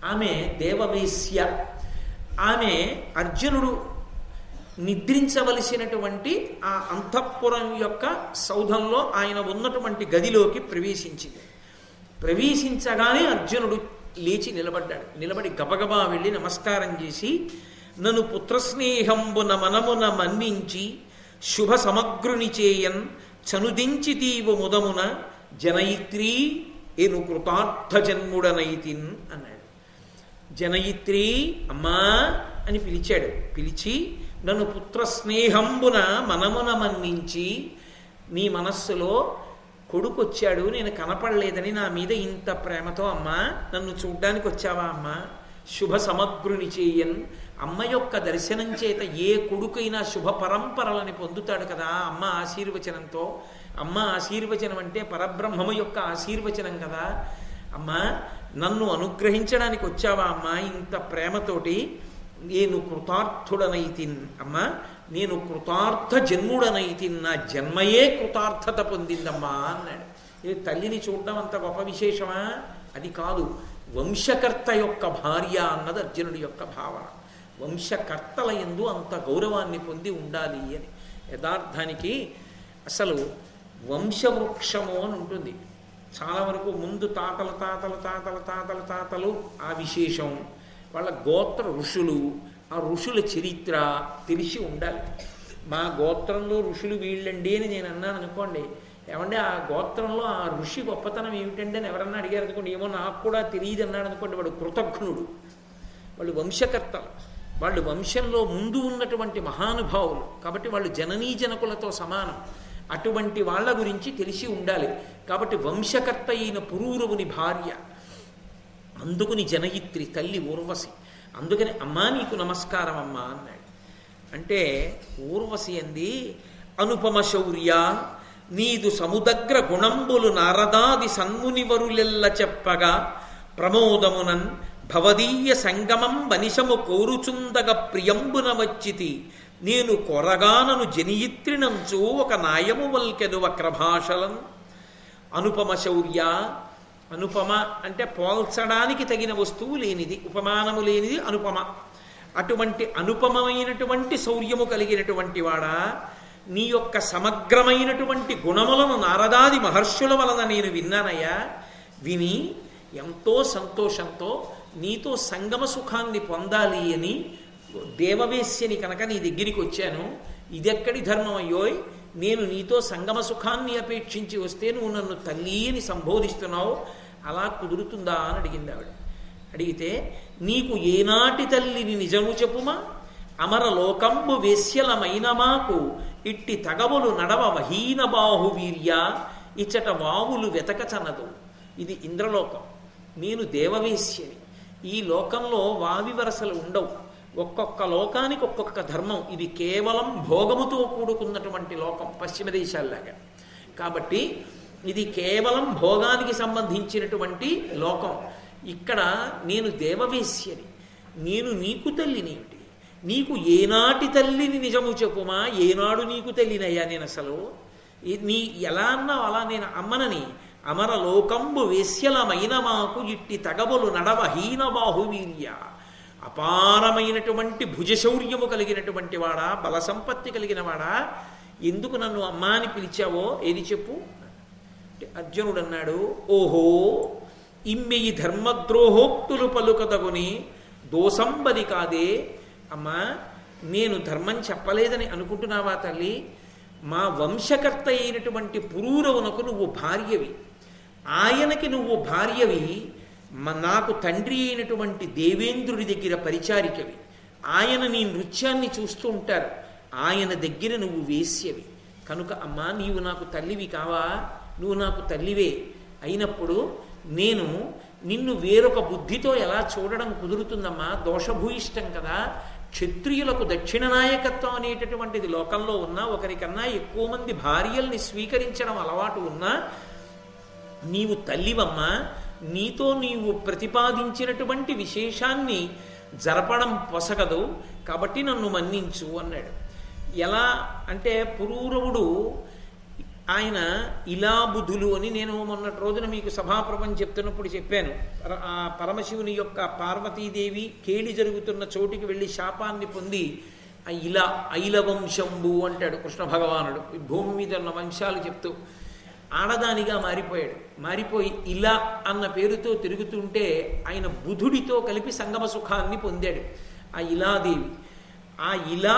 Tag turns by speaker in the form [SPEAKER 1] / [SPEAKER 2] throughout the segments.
[SPEAKER 1] ఆమె దేవవేశ్య ఆమె అర్జునుడు నిద్రించవలసినటువంటి ఆ అంతఃపురం యొక్క సౌధంలో ఆయన ఉన్నటువంటి గదిలోకి ప్రవేశించింది ప్రవేశించగానే అర్జునుడు లేచి నిలబడ్డాడు నిలబడి గబగబా వెళ్ళి నమస్కారం చేసి నన్ను పుత్రస్నేహంబున మనమున మన్నించి శుభ సమగ్రుని చేయన్ చనుదించి తీవు ముదమున జనయిత్రీ ఎను కృతార్థ జన్ముడనైతిన్ అన్నాడు జనయిత్రి అమ్మా అని పిలిచాడు పిలిచి నన్ను పుత్ర స్నేహంబున మనమున మన్నించి నీ మనస్సులో కొడుకొచ్చాడు నేను కనపడలేదని నా మీద ఇంత ప్రేమతో అమ్మా నన్ను చూడ్డానికి వచ్చావా అమ్మా శుభ సమగ్రుని చేయన్ అమ్మ యొక్క దర్శనం చేత ఏ కొడుకైనా శుభ పరంపరలని పొందుతాడు కదా అమ్మ ఆశీర్వచనంతో అమ్మ ఆశీర్వచనం అంటే పరబ్రహ్మము యొక్క ఆశీర్వచనం కదా అమ్మా నన్ను అనుగ్రహించడానికి వచ్చావా అమ్మా ఇంత ప్రేమతోటి నేను కృతార్థుడనైతిన్ అమ్మా నేను కృతార్థ జన్ముడనైతిన్ నా జన్మయే కృతార్థత పొందిందమ్మా అన్నాడు ఇది తల్లిని చూడడం అంత గొప్ప విశేషమా అది కాదు వంశకర్త యొక్క భార్య అన్నది అర్జునుడి యొక్క భావన వంశకర్తల ఎందు అంత గౌరవాన్ని పొంది ఉండాలి అని యథార్థానికి అసలు వంశవృక్షము అని ఉంటుంది చాలా వరకు ముందు తాతల తాతల తాతల తాతల తాతలు ఆ విశేషం వాళ్ళ గోత్ర ఋషులు ఆ ఋషుల చరిత్ర తెలిసి ఉండాలి మా గోత్రంలో ఋషులు వీళ్ళండి అని నేను అన్నాను అనుకోండి ఏమంటే ఆ గోత్రంలో ఆ ఋషి గొప్పతనం ఏమిటండి అని ఎవరన్నా అడిగారు అనుకోండి ఏమో నాకు కూడా తెలియదు అన్నాడు అనుకోండి వాడు కృతజ్ఞుడు వాళ్ళు వంశకర్తలు వాళ్ళు వంశంలో ముందు ఉన్నటువంటి మహానుభావులు కాబట్టి వాళ్ళు జననీ జనకులతో సమానం అటువంటి వాళ్ళ గురించి తెలిసి ఉండాలి కాబట్టి వంశకర్త అయిన పురూరవుని భార్య అందుకుని జనయిత్రి తల్లి ఊర్వశి అందుకని అమ్మా నీకు నమస్కారం అమ్మా అన్నాడు అంటే ఊర్వశి అంది అనుపమ శౌర్య నీదు సముదగ్ర గుణంబులు నారదాది సన్మునివరులెల్ల చెప్పగా ప్రమోదమునన్ భవదీయ సంగమం వనిషము కోరుచుందగ ప్రియంబున వచ్చితి నేను కొరగానను జనియిత్రినంచు ఒక నాయము వల్కెను వక్రభాషలం అనుపమ శౌర్య అనుపమ అంటే పోల్చడానికి తగిన వస్తువు లేనిది ఉపమానము లేనిది అనుపమ అటువంటి అనుపమమైనటువంటి శౌర్యము కలిగినటువంటి వాడా నీ యొక్క సమగ్రమైనటువంటి గుణములను నారదాది మహర్షుల వలన నేను విన్నానయ్యా విని ఎంతో సంతోషంతో నీతో సంగమ సుఖాన్ని పొందాలి అని దేవవేశ్యని కనుక నీ దగ్గరికి వచ్చాను ఇదెక్కడి ధర్మం అయ్యోయ్ నేను నీతో సంగమ సుఖాన్ని అపేక్షించి వస్తే నువ్వు నన్ను తల్లి అని సంబోధిస్తున్నావు అలా కుదురుతుందా అని అడిగింది ఆవిడ అడిగితే నీకు ఏనాటి తల్లిని నిజము చెప్పుమా అమర లోకంబు వేశ్యలమైన మాకు ఇట్టి తగవులు నడవ వహీన బాహువీర్య ఇచ్చట వావులు వెతకచనదు ఇది ఇంద్రలోకం నేను దేవవేశ్యని ఈ లోకంలో వావి వరసలు ఉండవు ఒక్కొక్క లోకానికి ఒక్కొక్క ధర్మం ఇది కేవలం భోగముతో కూడుకున్నటువంటి లోకం పశ్చిమ దేశాల్లాగా కాబట్టి ఇది కేవలం భోగానికి సంబంధించినటువంటి లోకం ఇక్కడ నేను దేవవేశ్యని నేను నీకు తల్లినేమిటి నీకు ఏనాటి తల్లిని నిజము చెప్పుమా ఏనాడు నీకు తల్లినయ్యా నేను అసలు ఈ- నీ ఎలా అన్నావు అలా నేను అమ్మనని అమర లోకంబు వేశ్యలమైన మాకు ఇట్టి తగబులు నడవ హీన బాహువీర్య అపారమైనటువంటి భుజశౌర్యము కలిగినటువంటి వాడా బల సంపత్తి కలిగిన వాడా ఎందుకు నన్ను అమ్మా అని పిలిచావో ఏది చెప్పు అంటే అర్జునుడు అన్నాడు ఓహో ఇమ్మెయి ధర్మద్రోహోక్తులు పలుకదగుని దోసంబది కాదే అమ్మా నేను ధర్మం చెప్పలేదని అనుకుంటున్నావా తల్లి మా వంశకర్త అయినటువంటి పురూరవునకు నువ్వు భార్యవి ఆయనకి నువ్వు భార్యవి మ- నాకు తండ్రి అయినటువంటి దేవేంద్రుడి దగ్గర పరిచారికవి ఆయన నీ నృత్యాన్ని చూస్తూ ఉంటారు ఆయన దగ్గర నువ్వు వేశ్యవి కనుక అమ్మా నీవు నాకు తల్లివి కావా నువ్వు నాకు తల్లివే అయినప్పుడు నేను నిన్ను వేరొక బుద్ధితో ఎలా చూడడం కుదురుతుందమ్మా దోషభూయిష్టం కదా క్షత్రియులకు దక్షిణ నాయకత్వం అనేటటువంటిది లోకంలో ఉన్నా ఒకరికన్నా ఎక్కువ మంది భార్యల్ని స్వీకరించడం అలవాటు ఉన్నా నీవు తల్లివమ్మా నీతో నీవు ప్రతిపాదించినటువంటి విశేషాన్ని జరపడం పొసగదు కాబట్టి నన్ను మన్నించు అన్నాడు ఎలా అంటే పురూరవుడు ఆయన ఇలా బుధులు అని నేను మొన్నటి రోజున మీకు సభాప్రభం చెప్తున్నప్పుడు చెప్పాను పర- ఆ పరమశివుని యొక్క పార్వతీదేవి కేడి జరుగుతున్న చోటికి వెళ్ళి శాపాన్ని పొంది ఆ ఇలా ఐల వంశంబు అంటాడు కృష్ణ భగవానుడు ఈ భూమి మీద ఉన్న వంశాలు చెప్తూ ఆడదానిగా మారిపోయాడు మారిపోయి ఇలా అన్న పేరుతో తిరుగుతుంటే ఆయన బుధుడితో కలిపి సంగమ సుఖాన్ని పొందాడు ఆ ఇలాదేవి ఆ ఇలా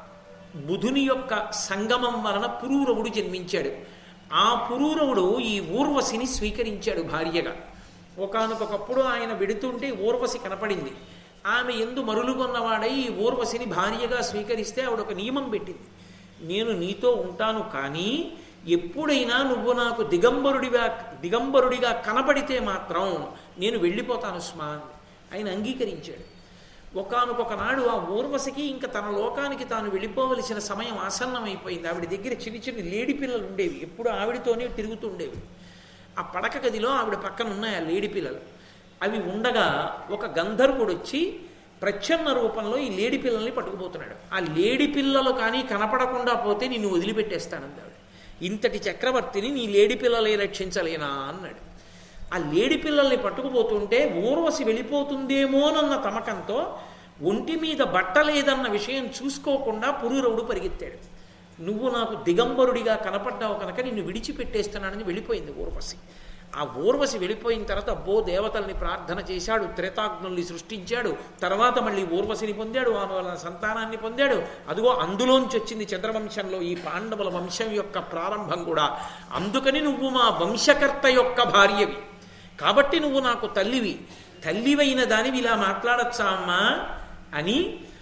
[SPEAKER 1] బుధుని యొక్క సంగమం వలన పురూరవుడు జన్మించాడు ఆ పురూరవుడు ఈ ఊర్వశిని స్వీకరించాడు భార్యగా ఒకానొకప్పుడు ఆయన వెడుతుంటే ఊర్వశి కనపడింది ఆమె ఎందు మరులుగొన్నవాడై ఈ ఊర్వశిని భార్యగా స్వీకరిస్తే ఆవిడ ఒక నియమం పెట్టింది నేను నీతో ఉంటాను కానీ ఎప్పుడైనా నువ్వు నాకు దిగంబరుడిగా దిగంబరుడిగా కనపడితే మాత్రం నేను వెళ్ళిపోతాను స్మా అంది. ఆయన అంగీకరించాడు ఒకానొక నాడు ఆ ఊర్వశికి ఇంకా తన లోకానికి తాను వెళ్ళిపోవలసిన సమయం ఆసన్నమైపోయింది ఆవిడ దగ్గర చిన్న చిన్న లేడి పిల్లలు ఉండేవి ఎప్పుడు ఆవిడతోనే తిరుగుతూ ఉండేవి ఆ పడక గదిలో ఆవిడ పక్కన ఉన్నాయి ఆ లేడి పిల్లలు అవి ఉండగా ఒక గంధర్వుడు వచ్చి ప్రచ్ఛన్న రూపంలో ఈ లేడి పిల్లల్ని పట్టుకుపోతున్నాడు ఆ లేడి పిల్లలు కానీ కనపడకుండా పోతే నిన్ను వదిలిపెట్టేస్తానంది ఆవిడ ఇంతటి చక్రవర్తిని నీ లేడి పిల్లలే రక్షించలేనా అన్నాడు ఆ లేడి పిల్లల్ని పట్టుకుపోతుంటే ఊర్వశి వెళ్ళిపోతుందేమోనన్న తమకంతో ఒంటి మీద బట్ట లేదన్న విషయం చూసుకోకుండా పురూరవుడు పరిగెత్తాడు నువ్వు నాకు దిగంబరుడిగా కనపడ్డావు కనుక నిన్ను విడిచిపెట్టేస్తున్నానని వెళ్ళిపోయింది ఊర్వశి ఆ ఊర్వశి వెళ్ళిపోయిన తర్వాత అబ్బో దేవతల్ని ప్రార్థన చేశాడు త్రేతాగ్నుల్ని సృష్టించాడు తర్వాత మళ్ళీ ఊర్వశిని పొందాడు ఆమె వలన సంతానాన్ని పొందాడు అదిగో అందులోంచి వచ్చింది చంద్రవంశంలో ఈ పాండవుల వంశం యొక్క ప్రారంభం కూడా అందుకని నువ్వు మా వంశకర్త యొక్క భార్యవి కాబట్టి నువ్వు నాకు తల్లివి తల్లివైన దానివి ఇలా మాట్లాడచ్చా అమ్మా అని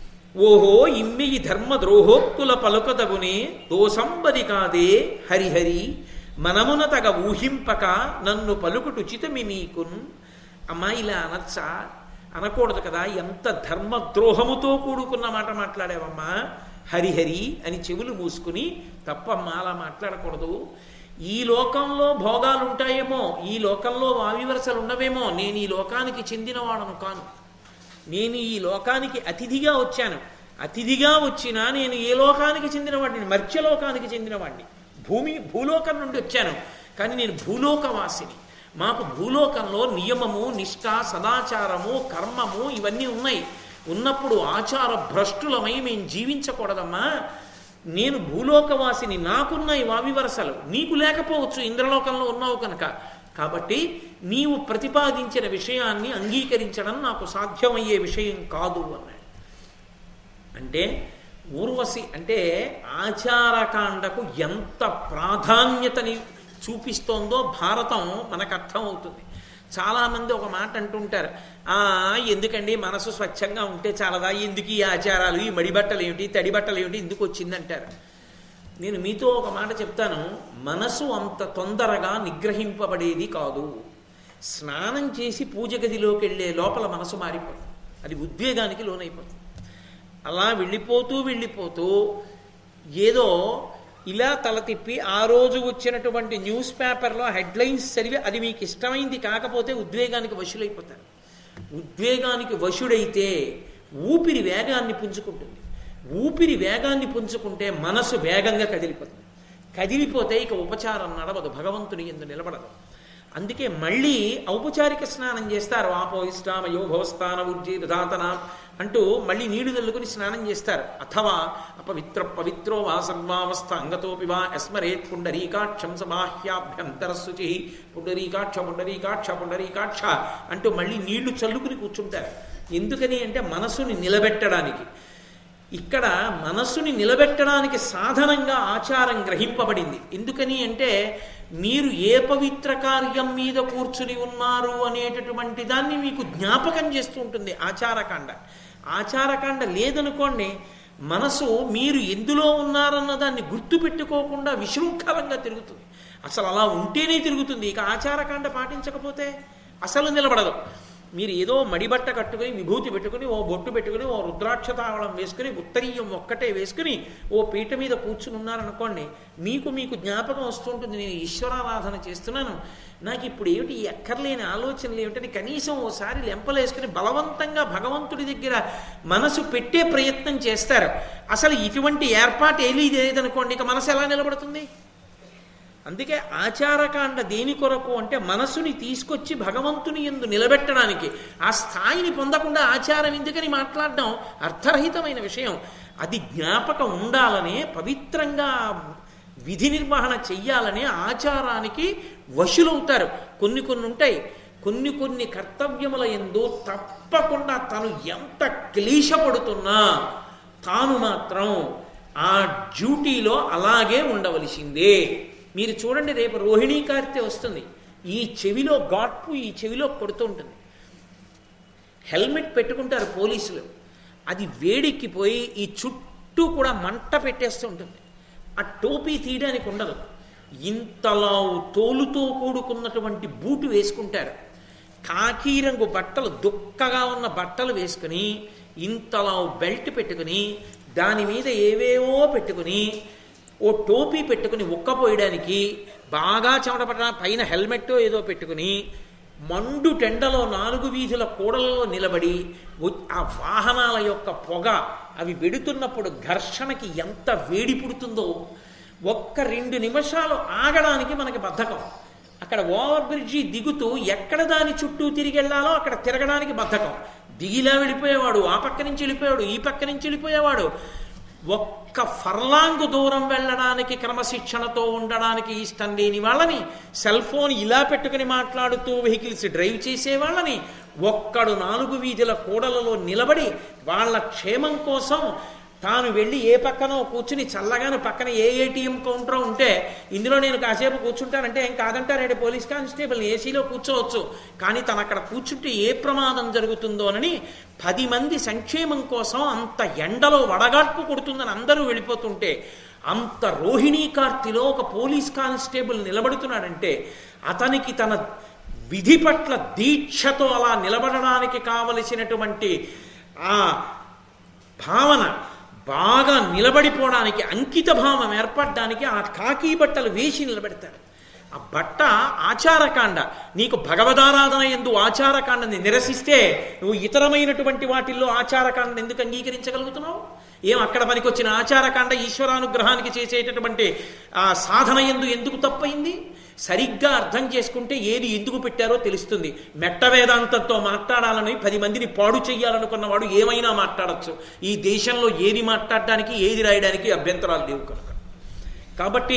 [SPEAKER 1] ఓహో ఇమ్మియి ధర్మ ద్రోహోక్తుల పలుకదగునే దోసంబది కాదే హరిహరి మనమున తగ ఊహింపక నన్ను పలుకుటు చితమి మీకున్ అమ్మా ఇలా అనొచ్చా అనకూడదు కదా ఎంత ధర్మద్రోహముతో కూడుకున్న మాట మాట్లాడావమ్మా హరిహరి అని చెవులు మూసుకుని తప్పమ్మా అలా మాట్లాడకూడదు ఈ లోకంలో భోగాలు ఉంటాయేమో ఈ లోకంలో వావివరసలు ఉండవేమో నేను ఈ లోకానికి చెందినవాడను కాను నేను ఈ లోకానికి అతిథిగా వచ్చాను అతిథిగా వచ్చినా నేను ఏ లోకానికి చెందినవాడిని మర్త్యలోకానికి చెందినవాడిని భూమి భూలోకం నుండి వచ్చాను కానీ నేను భూలోకవాసిని మాకు భూలోకంలో నియమము నిష్ఠ సదాచారము కర్మము ఇవన్నీ ఉన్నాయి ఉన్నప్పుడు ఆచార భ్రష్టులమై మేము జీవించకూడదమ్మా నేను భూలోకవాసిని నాకున్నాయి వావివరసలు నీకు లేకపోవచ్చు ఇంద్రలోకంలో ఉన్నావు కనుక కాబట్టి నీవు ప్రతిపాదించిన విషయాన్ని అంగీకరించడం నాకు సాధ్యమయ్యే విషయం కాదు అన్నాడు అంటే ఊర్వశి అంటే ఆచారకాండకు ఎంత ప్రాధాన్యతని చూపిస్తోందో భారతం మనకు అర్థమవుతుంది చాలామంది ఒక మాట అంటుంటారు "ఆ, ఎందుకండి మనసు స్వచ్ఛంగా ఉంటే చాలదా ఎందుకు ఈ ఆచారాలు ఈ మడి బట్టలు ఏమిటి తడి బట్టలు ఏమిటి ఎందుకు వచ్చిందంటారు నేను మీతో ఒక మాట చెప్తాను మనసు అంత తొందరగా నిగ్రహింపబడేది కాదు స్నానం చేసి పూజ గదిలోకి వెళ్ళే లోపల మనసు మారిపోతుంది అది ఉద్వేగానికి లోనైపోతుంది అలా వెళ్ళిపోతూ వెళ్ళిపోతూ ఏదో ఇలా తల తిప్పి ఆ రోజు వచ్చినటువంటి న్యూస్ పేపర్లో హెడ్లైన్స్ చదివి అది మీకు ఇష్టమైంది కాకపోతే ఉద్వేగానికి వశులైపోతారు ఉద్వేగానికి వశుడైతే ఊపిరి వేగాన్ని పుంజుకుంటుంది ఊపిరి వేగాన్ని పుంజుకుంటే మనసు వేగంగా కదిలిపోతుంది కదిలిపోతే ఇక ఉపచారం నడవదు భగవంతుని ఎందు నిలబడదు అందుకే మళ్ళీ ఔపచారిక స్నానం చేస్తారు ఆపోయిష్టామ యోభవస్థాన ఉజ్జీ విధాతన అంటూ మళ్ళీ నీళ్లు చల్లుకుని స్నానం చేస్తారు అథవా అపవిత్ర పవిత్రో వా సర్వావస్థ అంగతోపి వా ఎస్మరేత్ పుండరీకాక్షం సమాహ్యాభ్యంతరశుచి పుండరీకాక్ష పుండరీకాక్ష పుండరీకాక్ష అంటూ మళ్ళీ నీళ్లు చల్లుకుని కూర్చుంటారు ఎందుకని అంటే మనసుని నిలబెట్టడానికి ఇక్కడ మనస్సుని నిలబెట్టడానికి సాధనంగా ఆచారం గ్రహింపబడింది ఎందుకని అంటే మీరు ఏ పవిత్ర కార్యం మీద కూర్చుని ఉన్నారు అనేటటువంటి దాన్ని మీకు జ్ఞాపకం చేస్తూ ఉంటుంది ఆచారకాండ ఆచారకాండ లేదనుకోండి మనసు మీరు ఎందులో ఉన్నారన్న దాన్ని గుర్తుపెట్టుకోకుండా విశృంఖలంగా తిరుగుతుంది అసలు అలా ఉంటేనే తిరుగుతుంది ఇక ఆచారకాండ పాటించకపోతే అసలు నిలబడదు మీరు ఏదో మడిబట్ట కట్టుకుని విభూతి పెట్టుకుని ఓ బొట్టు పెట్టుకుని ఓ రుద్రాక్ష తావళం వేసుకుని ఉత్తరీయం ఒక్కటే వేసుకుని ఓ పీట మీద కూర్చుని ఉన్నారనుకోండి మీకు మీకు జ్ఞాపకం వస్తుంటుంది నేను ఈశ్వరారాధన చేస్తున్నాను నాకు ఇప్పుడు ఏమిటి ఈ ఎక్కర్లేని ఆలోచనలు ఏమిటని కనీసం ఓసారి లెంపలేసుకుని బలవంతంగా భగవంతుడి దగ్గర మనసు పెట్టే ప్రయత్నం చేస్తారు అసలు ఇటువంటి ఏర్పాటు ఏమీ లేదనుకోండి ఇక మనసు ఎలా నిలబడుతుంది అందుకే ఆచారకాండ దేని కొరకు అంటే మనసుని తీసుకొచ్చి భగవంతుని ఎందు నిలబెట్టడానికి ఆ స్థాయిని పొందకుండా ఆచారం ఎందుకని మాట్లాడడం అర్థరహితమైన విషయం అది జ్ఞాపకం ఉండాలనే పవిత్రంగా విధి నిర్వహణ చెయ్యాలనే ఆచారానికి వశులవుతారు కొన్ని కొన్ని ఉంటాయి కొన్ని కొన్ని కర్తవ్యముల ఎందు తప్పకుండా తను ఎంత క్లీశపడుతున్నా తాను మాత్రం ఆ డ్యూటీలో అలాగే ఉండవలసిందే మీరు చూడండి రేపు రోహిణీ కార్తె వస్తుంది ఈ చెవిలో గాట్పు ఈ చెవిలో కొడుతూ ఉంటుంది హెల్మెట్ పెట్టుకుంటారు పోలీసులు అది వేడెక్కిపోయి ఈ చుట్టూ కూడా మంట పెట్టేస్తూ ఉంటుంది ఆ టోపీ తీయడానికి ఉండదు ఇంతలా తోలుతో కూడుకున్నటువంటి బూటు వేసుకుంటారు కాకి రంగు బట్టలు దుక్కగా ఉన్న బట్టలు వేసుకుని ఇంతలా బెల్ట్ పెట్టుకుని దాని మీద ఏవేవో పెట్టుకుని ఓ టోపీ పెట్టుకుని ఉక్కపోయడానికి బాగా చెమట పట్ట పైన హెల్మెట్ ఏదో పెట్టుకుని మండు టెండలో నాలుగు వీధుల కూడలలో నిలబడి వ- ఆ వాహనాల యొక్క పొగ అవి వెడుతున్నప్పుడు ఘర్షణకి ఎంత వేడి పుడుతుందో ఒక్క రెండు నిమిషాలు ఆగడానికి మనకి బద్ధకం అక్కడ ఓవర్ బ్రిడ్జి దిగుతూ ఎక్కడ దాని చుట్టూ తిరిగి వెళ్ళాలో అక్కడ తిరగడానికి బద్ధకం దిగిలా వెళ్ళిపోయేవాడు ఆ పక్క నుంచి వెళ్ళిపోయాడు ఈ పక్క నుంచి వెళ్ళిపోయేవాడు ఒక్క ఫర్లాంగ్ దూరం వెళ్ళడానికి క్రమశిక్షణతో ఉండడానికి ఇష్టం లేని వాళ్ళని సెల్ ఫోన్ ఇలా పెట్టుకుని మాట్లాడుతూ వెహికల్స్ డ్రైవ్ చేసే వాళ్ళని ఒక్కడు నాలుగు వీధుల కూడలలో నిలబడి వాళ్ళ క్షేమం కోసం తాను వెళ్ళి ఏ పక్కనో కూర్చుని చల్లగాను పక్కన ఏ ఏటీఎం కౌంటర్ ఉంటే ఇందులో నేను కాసేపు కూర్చుంటానంటే ఏం కాదంటారంటే పోలీస్ కానిస్టేబుల్ ఏసీలో కూర్చోవచ్చు కానీ తను అక్కడ కూర్చుంటే ఏ ప్రమాదం జరుగుతుందోనని పది మంది సంక్షేమం కోసం అంత ఎండలో వడగాడ్పు కొడుతుందని అందరూ వెళ్ళిపోతుంటే అంత రోహిణీ కార్తిలో ఒక పోలీస్ కానిస్టేబుల్ నిలబడుతున్నాడంటే అతనికి తన విధి పట్ల దీక్షతో అలా నిలబడడానికి కావలసినటువంటి ఆ భావన బాగా నిలబడిపోవడానికి అంకిత భావం ఏర్పడడానికి ఆ కాకి బట్టలు వేసి నిలబెడతారు ఆ బట్ట ఆచారకాండ నీకు భగవదారాధన ఎందు ఆచారకాండని నిరసిస్తే నువ్వు ఇతరమైనటువంటి వాటిల్లో ఆచారకాండని ఎందుకు అంగీకరించగలుగుతున్నావు ఏం అక్కడ పనికొచ్చిన ఆచారకాండ ఈశ్వరానుగ్రహానికి చేసేటటువంటి ఆ సాధన ఎందు ఎందుకు తప్పైంది సరిగ్గా అర్థం చేసుకుంటే ఏది ఎందుకు పెట్టారో తెలుస్తుంది మెట్ట వేదాంతంతో మాట్లాడాలని పది మందిని పాడు చెయ్యాలనుకున్నవాడు ఏమైనా మాట్లాడచ్చు ఈ దేశంలో ఏది మాట్లాడడానికి ఏది రాయడానికి అభ్యంతరాలు లేవు కనుక కాబట్టి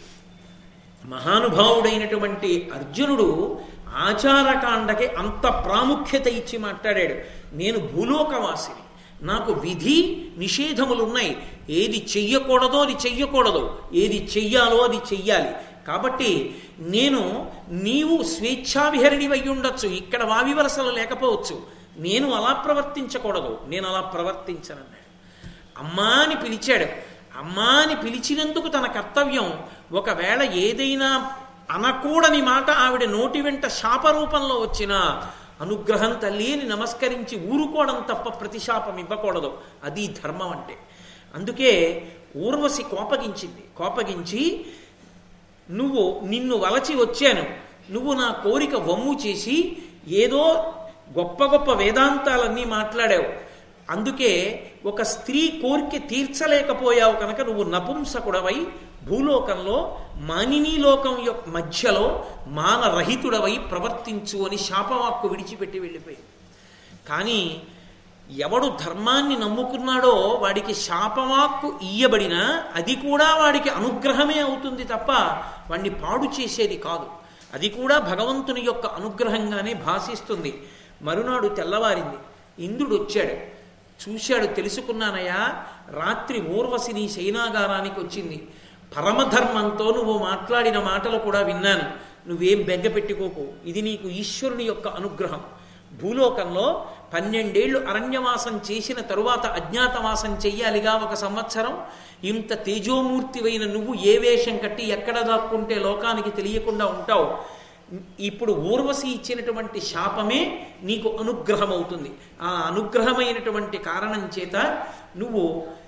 [SPEAKER 1] మహానుభావుడైనటువంటి అర్జునుడు ఆచారకాండకి అంత ప్రాముఖ్యత ఇచ్చి మాట్లాడాడు నేను భూలోకవాసిని నాకు విధి నిషేధములు ఉన్నాయి ఏది చెయ్యకూడదో అది చెయ్యకూడదు ఏది చెయ్యాలో అది చెయ్యాలి కాబట్టి నేను నీవు స్వేచ్ఛావిహరిణి అయి ఉండొచ్చు ఇక్కడ వావి వరసలు లేకపోవచ్చు నేను అలా ప్రవర్తించకూడదు నేను అలా ప్రవర్తించనన్నాడు అమ్మా అని పిలిచాడు అమ్మా అని పిలిచినందుకు తన కర్తవ్యం ఒకవేళ ఏదైనా అనకూడని మాట ఆవిడ నోటి వెంట శాపరూపంలో వచ్చిన అనుగ్రహం తల్లి అని నమస్కరించి ఊరుకోవడం తప్ప ప్రతిశాపం ఇవ్వకూడదు అది ధర్మం అంటే అందుకే ఊర్వశి కోపగించింది కోపగించి నువ్వు నిన్ను వలచి వచ్చాను నువ్వు నా కోరిక వమ్ము చేసి ఏదో గొప్ప గొప్ప వేదాంతాలన్నీ మాట్లాడావు అందుకే ఒక స్త్రీ కోరిక తీర్చలేకపోయావు కనుక నువ్వు నపుంసకుడవై భూలోకంలో మానినీ లోకం యొక్క మధ్యలో మానరహితుడవై ప్రవర్తించు అని శాపవాక్కు విడిచిపెట్టి వెళ్ళిపోయింది కానీ ఎవడు ధర్మాన్ని నమ్ముకున్నాడో వాడికి శాపవాక్కు ఇయ్యబడినా అది కూడా వాడికి అనుగ్రహమే అవుతుంది తప్ప వాడిని పాడు చేసేది కాదు అది కూడా భగవంతుని యొక్క అనుగ్రహంగానే భాషిస్తుంది మరునాడు తెల్లవారింది ఇంద్రుడు వచ్చాడు చూశాడు తెలుసుకున్నానయ్యా రాత్రి ఊర్వశిని శైనాగారానికి వచ్చింది పరమధర్మంతో నువ్వు మాట్లాడిన మాటలు కూడా విన్నాను నువ్వేం బెగ్గ పెట్టుకోకు ఇది నీకు ఈశ్వరుని యొక్క అనుగ్రహం భూలోకంలో పన్నెండేళ్లు అరణ్యవాసం చేసిన తరువాత అజ్ఞాతవాసం చెయ్యాలిగా ఒక సంవత్సరం ఇంత తేజోమూర్తివైన నువ్వు ఏ వేషం కట్టి ఎక్కడ దాక్కుంటే లోకానికి తెలియకుండా ఉంటావు ఇప్పుడు ఊర్వశి ఇచ్చినటువంటి శాపమే నీకు అనుగ్రహం అవుతుంది ఆ అనుగ్రహమైనటువంటి కారణం చేత నువ్వు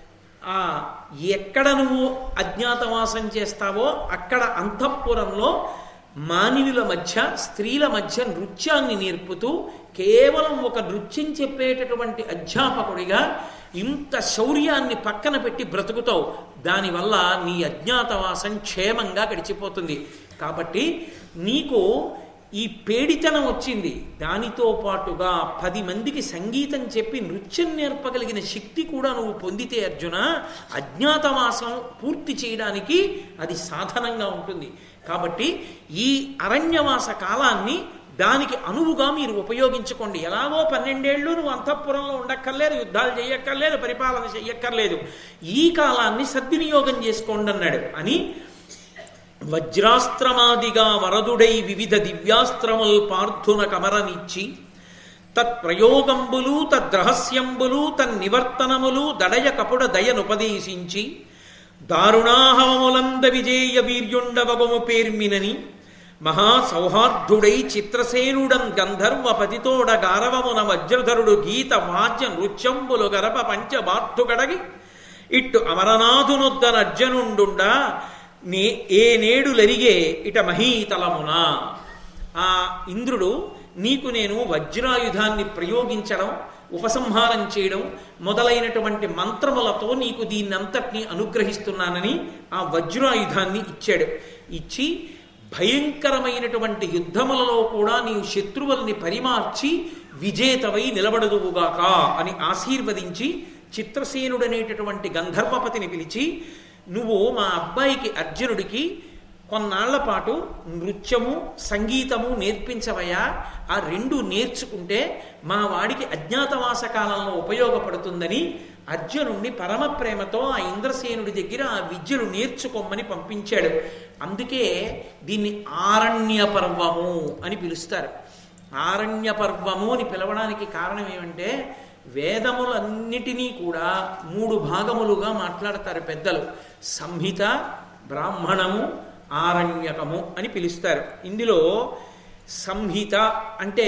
[SPEAKER 1] ఆ ఎక్కడ నువ్వు అజ్ఞాతవాసం చేస్తావో అక్కడ అంతఃపురంలో మానవుల మధ్య స్త్రీల మధ్య నృత్యాన్ని నేర్పుతూ కేవలం ఒక నృత్యం చెప్పేటటువంటి అధ్యాపకుడిగా ఇంత శౌర్యాన్ని పక్కన పెట్టి బ్రతుకుతావు దానివల్ల నీ అజ్ఞాతవాసం క్షేమంగా గడిచిపోతుంది కాబట్టి నీకు ఈ పేడితనం వచ్చింది దానితో పాటుగా పది మందికి సంగీతం చెప్పి నృత్యం నేర్పగలిగిన శక్తి కూడా నువ్వు పొందితే అర్జున అజ్ఞాతవాసం పూర్తి చేయడానికి అది సాధనంగా ఉంటుంది కాబట్టి ఈ అరణ్యవాస కాలాన్ని దానికి అనువుగా మీరు ఉపయోగించుకోండి ఎలాగో పన్నెండేళ్ళు నువ్వు అంతఃపురంలో ఉండక్కర్లేదు యుద్ధాలు చేయక్కర్లేదు పరిపాలన చెయ్యక్కర్లేదు ఈ కాలాన్ని సద్వినియోగం చేసుకోండి అన్నాడు అని వజ్రాస్త్రమాదిగా వరదుడై వివిధ దివ్యాస్త్రముల్ పార్థున కమరనిచ్చి తత్ప్రయోగంబులు తద్రహస్యంబులు తన్నివర్తనములు దడయ కపుడ దయనుపదేశించి దారుణాహవములంద విజేయ వీర్యుండవగము పేర్మినని మహా సౌహార్దుడై చిత్రసేనుడం గంధర్వ పతితోడ గారవమున వజ్రధరుడు గీత వాద్య నృత్యంబులు గరప పంచబార్ధు గడగి ఇట్టు అమరనాథునొద్ద నర్జనుండుండా నే ఏ నేడులరిగే ఇట మహీతలమున ఆ ఇంద్రుడు నీకు నేను వజ్రాయుధాన్ని ప్రయోగించడం ఉపసంహారం చేయడం మొదలైనటువంటి మంత్రములతో నీకు దీన్నంతటినీ అనుగ్రహిస్తున్నానని ఆ వజ్రాయుధాన్ని ఇచ్చాడు ఇచ్చి భయంకరమైనటువంటి యుద్ధములలో కూడా నీవు శత్రువుల్ని పరిమార్చి విజేతవై నిలబడదువుగాక అని ఆశీర్వదించి చిత్రసేనుడనేటటువంటి గంధర్వపతిని పిలిచి నువ్వు మా అబ్బాయికి అర్జునుడికి కొన్నాళ్ల పాటు నృత్యము సంగీతము నేర్పించవయా ఆ రెండు నేర్చుకుంటే మా వాడికి అజ్ఞాతవాస కాలంలో ఉపయోగపడుతుందని అర్జునుణ్ణి పరమ ప్రేమతో ఆ ఇంద్రసేనుడి దగ్గర ఆ విద్యలు నేర్చుకోమని పంపించాడు అందుకే దీన్ని ఆరణ్య పర్వము అని పిలుస్తారు ఆరణ్య పర్వము అని పిలవడానికి కారణం ఏమంటే వేదములన్నిటినీ కూడా మూడు భాగములుగా మాట్లాడతారు పెద్దలు సంహిత బ్రాహ్మణము ఆరణ్యకము అని పిలుస్తారు ఇందులో సంహిత అంటే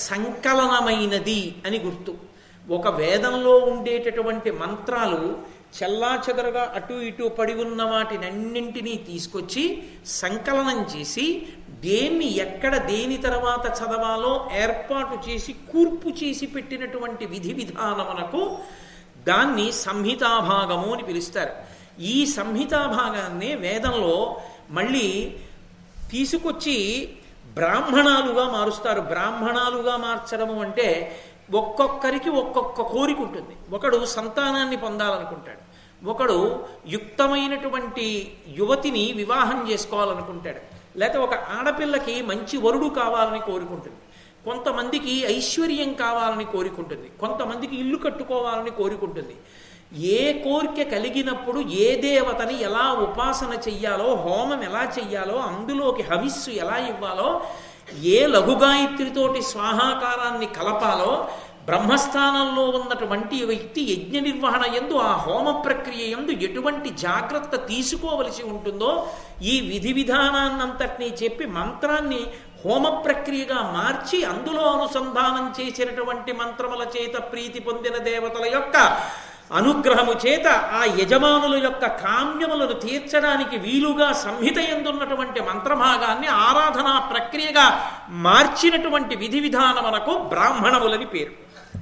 [SPEAKER 1] సంకలనమైనది అని గుర్తు ఒక వేదంలో ఉండేటటువంటి మంత్రాలు చెల్లాచెదరుగా అటు ఇటు పడి ఉన్న వాటినన్నింటినీ తీసుకొచ్చి సంకలనం చేసి దేన్ని ఎక్కడ దేని తర్వాత చదవాలో ఏర్పాటు చేసి కూర్పు చేసి పెట్టినటువంటి విధి విధానమునకు దాన్ని సంహితాభాగము అని పిలుస్తారు ఈ సంహితాభాగాన్ని వేదంలో మళ్ళీ తీసుకొచ్చి బ్రాహ్మణాలుగా మారుస్తారు బ్రాహ్మణాలుగా మార్చడము అంటే ఒక్కొక్కరికి ఒక్కొక్క కోరిక ఉంటుంది ఒకడు సంతానాన్ని పొందాలనుకుంటాడు ఒకడు యుక్తమైనటువంటి యువతిని వివాహం చేసుకోవాలనుకుంటాడు లేకపోతే ఒక ఆడపిల్లకి మంచి వరుడు కావాలని కోరుకుంటుంది కొంతమందికి ఐశ్వర్యం కావాలని కోరుకుంటుంది కొంతమందికి ఇల్లు కట్టుకోవాలని కోరుకుంటుంది ఏ కోరిక కలిగినప్పుడు ఏ దేవతని ఎలా ఉపాసన చెయ్యాలో హోమం ఎలా చెయ్యాలో అందులోకి హవిస్సు ఎలా ఇవ్వాలో ఏ లఘుగాయత్రితోటి స్వాహాకారాన్ని కలపాలో బ్రహ్మస్థానంలో ఉన్నటువంటి వ్యక్తి యజ్ఞ నిర్వహణ ఎందు ఆ హోమ ప్రక్రియ ఎందు ఎటువంటి జాగ్రత్త తీసుకోవలసి ఉంటుందో ఈ విధి విధానాన్నంతటినీ చెప్పి మంత్రాన్ని హోమ ప్రక్రియగా మార్చి అందులో అనుసంధానం చేసినటువంటి మంత్రముల చేత ప్రీతి పొందిన దేవతల యొక్క అనుగ్రహము చేత ఆ యజమానుల యొక్క కామ్యములను తీర్చడానికి వీలుగా సంహిత ఎందున్నటువంటి మంత్రభాగాన్ని ఆరాధనా ప్రక్రియగా మార్చినటువంటి విధి విధానమునకు బ్రాహ్మణములని పేరు